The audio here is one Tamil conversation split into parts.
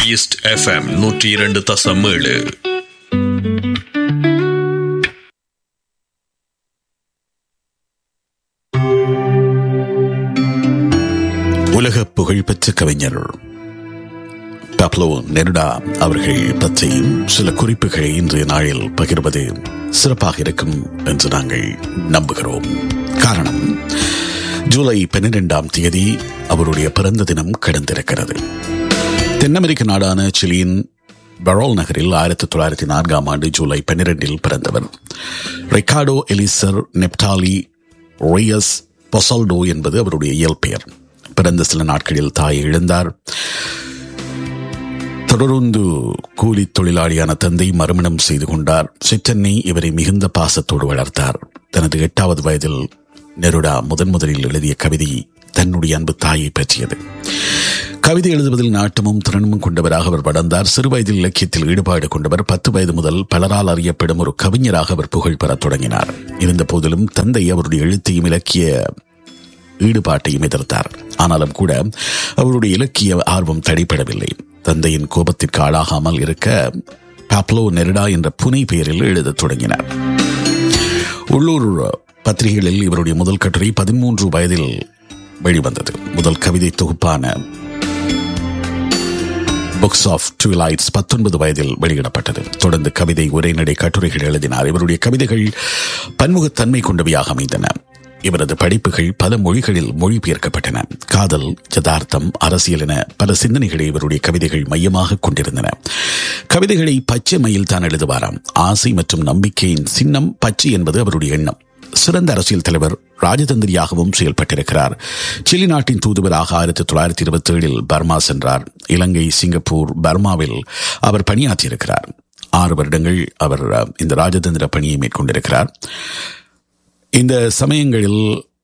ஈஸ்ட் எஃப்எம் நூற்றி இரண்டு தசம் ஏழு உலக புகழ்பெற்ற கவிஞர் பப்லோ நெருடா அவர்கள் பற்றி சில குறிப்புகளை இன்றைய நாளில் பகிர்வது சிறப்பாக இருக்கும் என்று நாங்கள் நம்புகிறோம் காரணம் ஜூலை பன்னிரெண்டாம் தேதி அவருடைய பிறந்த தினம் கடந்திருக்கிறது தென் அமெரிக்க நாடான சிலியின் பரோல் நகரில் ஆயிரத்தி தொள்ளாயிரத்தி நான்காம் ஆண்டு ஜூலை பன்னிரெண்டில் பிறந்தவர் ரிகார்டோ எலிசர் நெப்டாலி ரோயஸ் பொசல்டோ என்பது அவருடைய இயல்பெயர் பிறந்த சில நாட்களில் தாயை இழந்தார் தொடருந்து கூலி தொழிலாளியான தந்தை மறுமணம் செய்து கொண்டார் சிற்றன்னை இவரை மிகுந்த பாசத்தோடு வளர்த்தார் தனது எட்டாவது வயதில் நெருடா முதன் முதலில் எழுதிய கவிதை தன்னுடைய அன்பு தாயை பற்றியது கவிதை எழுதுவதில் நாட்டமும் திறனும் கொண்டவராக அவர் வளர்ந்தார் சிறு வயதில் இலக்கியத்தில் ஈடுபாடு கொண்டவர் பத்து வயது முதல் பலரால் அறியப்படும் ஒரு கவிஞராக அவர் புகழ் பெறத் தொடங்கினார் இருந்த போதிலும் தந்தை அவருடைய எழுத்தையும் இலக்கிய ஈடுபாட்டையும் எதிர்த்தார் ஆனாலும் கூட அவருடைய இலக்கிய ஆர்வம் தடைப்படவில்லை தந்தையின் கோபத்திற்கு ஆளாகாமல் இருக்க பாப்லோ நெருடா என்ற புனை பெயரில் எழுதத் தொடங்கினார் உள்ளூர் பத்திரிகைகளில் இவருடைய முதல் கட்டுரை பதிமூன்று வயதில் வெளிவந்தது முதல் கவிதை தொகுப்பான புக்ஸ் ஆஃப் ட்விலைட்ஸ் பத்தொன்பது வயதில் வெளியிடப்பட்டது தொடர்ந்து கவிதை உரைநடை கட்டுரைகள் எழுதினார் இவருடைய கவிதைகள் பன்முகத்தன்மை கொண்டவையாக அமைந்தன இவரது படைப்புகள் பல மொழிகளில் மொழிபெயர்க்கப்பட்டன காதல் யதார்த்தம் அரசியல் என பல சிந்தனைகளை இவருடைய கவிதைகள் மையமாக கொண்டிருந்தன கவிதைகளை பச்சை மயில் தான் எழுதுவாராம் ஆசை மற்றும் நம்பிக்கையின் சின்னம் பச்சை என்பது அவருடைய எண்ணம் சிறந்த அரசியல் தலைவர் ராஜதந்திரியாகவும் செயல்பட்டிருக்கிறார் சிலி நாட்டின் தூதுவராக ஆயிரத்தி தொள்ளாயிரத்தி இருபத்தி ஏழில் பர்மா சென்றார் இலங்கை சிங்கப்பூர் பர்மாவில் அவர் பணியாற்றியிருக்கிறார் ஆறு வருடங்கள் அவர் இந்த ராஜதந்திர பணியை மேற்கொண்டிருக்கிறார் இந்த சமயங்களில்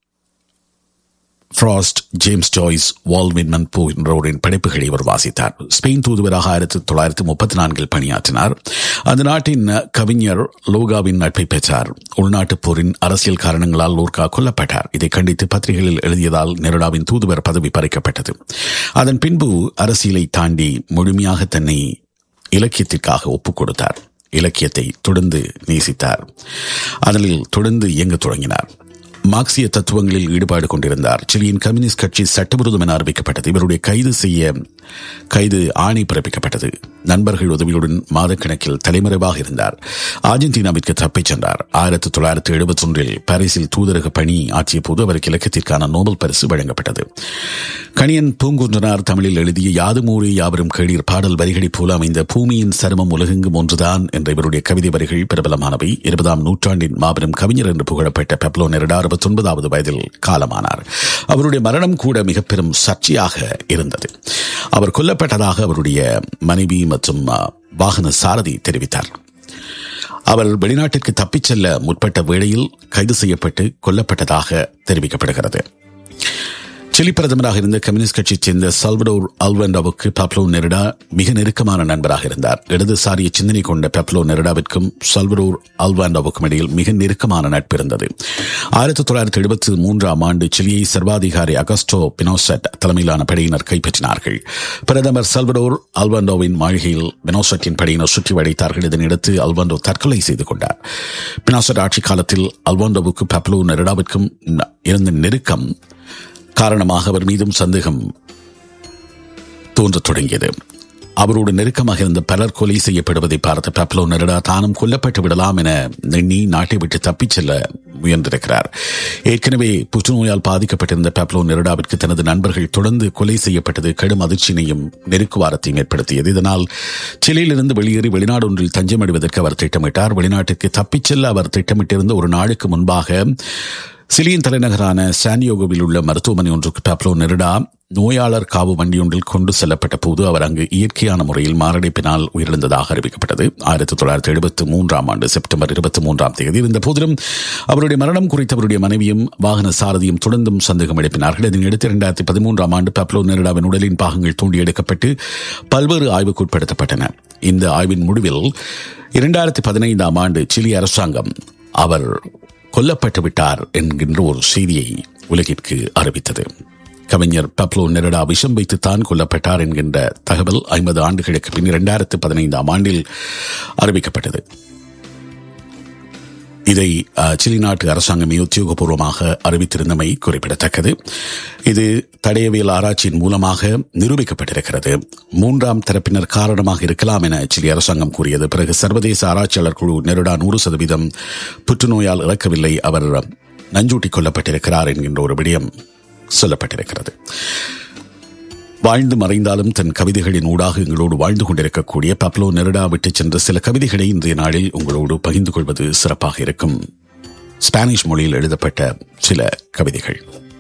ஃப்ராஸ்ட் ஜேம்ஸ் ஜாய்ஸ் வால்வின்மன் போன்றோரின் படைப்புகளை இவர் வாசித்தார் ஸ்பெயின் தூதுவராக ஆயிரத்தி தொள்ளாயிரத்தி முப்பத்தி நான்கில் பணியாற்றினார் அந்த நாட்டின் கவிஞர் லோகாவின் நட்பை பெற்றார் உள்நாட்டுப் போரின் அரசியல் காரணங்களால் லோர்கா கொல்லப்பட்டார் இதை கண்டித்து பத்திரிகைகளில் எழுதியதால் நெருடாவின் தூதுவர் பதவி பறிக்கப்பட்டது அதன் பின்பு அரசியலை தாண்டி முழுமையாக தன்னை இலக்கியத்திற்காக ஒப்புக் கொடுத்தார் இலக்கியத்தை தொடர்ந்து நேசித்தார் அதனில் தொடர்ந்து இயங்கத் தொடங்கினார் மார்க்சிய தத்துவங்களில் ஈடுபாடு கொண்டிருந்தார் சிலியின் கம்யூனிஸ்ட் கட்சி சட்டவிரோதம் என அறிவிக்கப்பட்டது இவருடைய கைது செய்ய கைது ஆணை பிறப்பிக்கப்பட்டது நண்பர்கள் உதவியுடன் மாதக்கணக்கில் தலைமறைவாக இருந்தார் அர்ஜென்டினாவிற்கு தப்பிச் சென்றார் ஆயிரத்தி தொள்ளாயிரத்தி எழுபத்தி ஒன்றில் பாரிஸில் தூதரக பணி ஆற்றிய போது அவருக்கு இலக்கியத்திற்கான நோபல் பரிசு வழங்கப்பட்டது கணியன் பூங்குன்றனார் தமிழில் எழுதிய யாதுமூரி யாவரும் கேளீர் பாடல் வரிகளைப் போல அமைந்த பூமியின் சருமம் உலகெங்கும் ஒன்றுதான் என்ற இவருடைய கவிதை வரிகள் பிரபலமானவை இருபதாம் நூற்றாண்டின் மாபெரும் கவிஞர் என்று புகழப்பட்ட பெப்லோ நெருடா அறுபத்தி ஒன்பதாவது வயதில் காலமானார் அவருடைய மரணம் கூட மிக பெரும் சர்ச்சையாக இருந்தது அவர் கொல்லப்பட்டதாக அவருடைய மனைவி மற்றும் வாகன சாரதி தெரிவித்தார் அவர் வெளிநாட்டிற்கு தப்பிச் செல்ல முற்பட்ட வேளையில் கைது செய்யப்பட்டு கொல்லப்பட்டதாக தெரிவிக்கப்படுகிறது சிலி பிரதமராக இருந்த கம்யூனிஸ்ட் கட்சியைச் சேர்ந்த சல்வடோர் அல்வெண்டாவுக்கு பப்லோ நெருடா மிக நெருக்கமான நண்பராக இருந்தார் இடதுசாரிய சிந்தனை கொண்ட பெப்லோ நெருடாவிற்கும் சல்வடோர் அல்வாண்டாவுக்கும் இடையில் மிக நெருக்கமான நட்பு இருந்தது ஆயிரத்தி தொள்ளாயிரத்தி எழுபத்தி மூன்றாம் ஆண்டு சிலியை சர்வாதிகாரி அகஸ்டோ பினோசெட் தலைமையிலான படையினர் கைப்பற்றினார்கள் பிரதமர் சல்வடோர் அல்வாண்டோவின் மாளிகையில் பினோசெட்டின் படையினர் சுற்றி வளைத்தார்கள் இதனையடுத்து அல்வாண்டோ தற்கொலை செய்து கொண்டார் பினோசெட் ஆட்சி காலத்தில் அல்வாண்டோவுக்கு பெப்லோ நெருடாவிற்கும் இருந்த நெருக்கம் காரணமாக அவர் மீதும் சந்தேகம் தோன்றத் தொடங்கியது அவரோடு நெருக்கமாக இருந்த பலர் கொலை செய்யப்படுவதை பார்த்த பெப்லோ நெருடா தானும் கொல்லப்பட்டு விடலாம் என எண்ணி நாட்டை விட்டு தப்பிச் செல்ல முயன்றிருக்கிறார் ஏற்கனவே புற்றுநோயால் பாதிக்கப்பட்டிருந்த பெப்லோ நெருடாவிற்கு தனது நண்பர்கள் தொடர்ந்து கொலை செய்யப்பட்டது கடும் அதிர்ச்சியினையும் நெருக்குவாரத்தையும் ஏற்படுத்தியது இதனால் சிலையிலிருந்து வெளியேறி வெளிநாடு ஒன்றில் தஞ்சமடைவதற்கு அவர் திட்டமிட்டார் வெளிநாட்டிற்கு தப்பிச் செல்ல அவர் திட்டமிட்டிருந்த ஒரு நாளுக்கு முன்பாக சிலியின் தலைநகரான சான்யோகோவில் உள்ள மருத்துவமனை ஒன்றுக்கு பப்லோ நெருடா நோயாளர் காவு வண்டி ஒன்றில் கொண்டு செல்லப்பட்ட போது அவர் அங்கு இயற்கையான முறையில் மாரடைப்பினால் உயிரிழந்ததாக அறிவிக்கப்பட்டது ஆயிரத்தி தொள்ளாயிரத்தி எழுபத்தி மூன்றாம் ஆண்டு செப்டம்பர் இருபத்தி மூன்றாம் தேதி இருந்த போதிலும் அவருடைய மரணம் குறித்து அவருடைய மனைவியும் வாகன சாரதியும் தொடர்ந்தும் சந்தேகம் எழுப்பினார்கள் இதனையடுத்து இரண்டாயிரத்தி பதிமூன்றாம் ஆண்டு பப்லோ நெருடாவின் உடலின் பாகங்கள் தோண்டி எடுக்கப்பட்டு பல்வேறு ஆய்வுக்கு உட்படுத்தப்பட்டன இந்த ஆய்வின் முடிவில் இரண்டாயிரத்தி பதினைந்தாம் ஆண்டு சிலி அரசாங்கம் அவர் கொல்லப்பட்டு விட்டார் என்கின்ற ஒரு செய்தியை உலகிற்கு அறிவித்தது கவிஞர் பப்லோ நெரடா விஷம் வைத்து தான் கொல்லப்பட்டார் என்கின்ற தகவல் ஐம்பது ஆண்டுகளுக்கு பின் இரண்டாயிரத்து பதினைந்தாம் ஆண்டில் அறிவிக்கப்பட்டது இதை அஹ், சிலி நாட்டு அரசாங்கமே உத்தியோகபூர்வமாக அறிவித்திருந்தமை குறிப்பிடத்தக்கது இது தடயவியல் ஆராய்ச்சியின் மூலமாக நிரூபிக்கப்பட்டிருக்கிறது மூன்றாம் தரப்பினர் காரணமாக இருக்கலாம் என சிலி அரசாங்கம் கூறியது பிறகு சர்வதேச ஆராய்ச்சியாளர் குழு நெருடா நூறு சதவீதம் புற்றுநோயால் இறக்கவில்லை அவர் நஞ்சூட்டிக் கொல்லப்பட்டிருக்கிறார் என்கின்ற ஒரு விடயம் சொல்லப்பட்டிருக்கிறது வாழ்ந்து மறைந்தாலும் தன் கவிதைகளின் ஊடாக எங்களோடு வாழ்ந்து கொண்டிருக்கக்கூடிய பப்லோ நெருடா விட்டுச் சென்ற சில கவிதைகளை இன்றைய நாளில் உங்களோடு பகிர்ந்து கொள்வது சிறப்பாக இருக்கும் ஸ்பானிஷ் மொழியில் எழுதப்பட்ட சில கவிதைகள்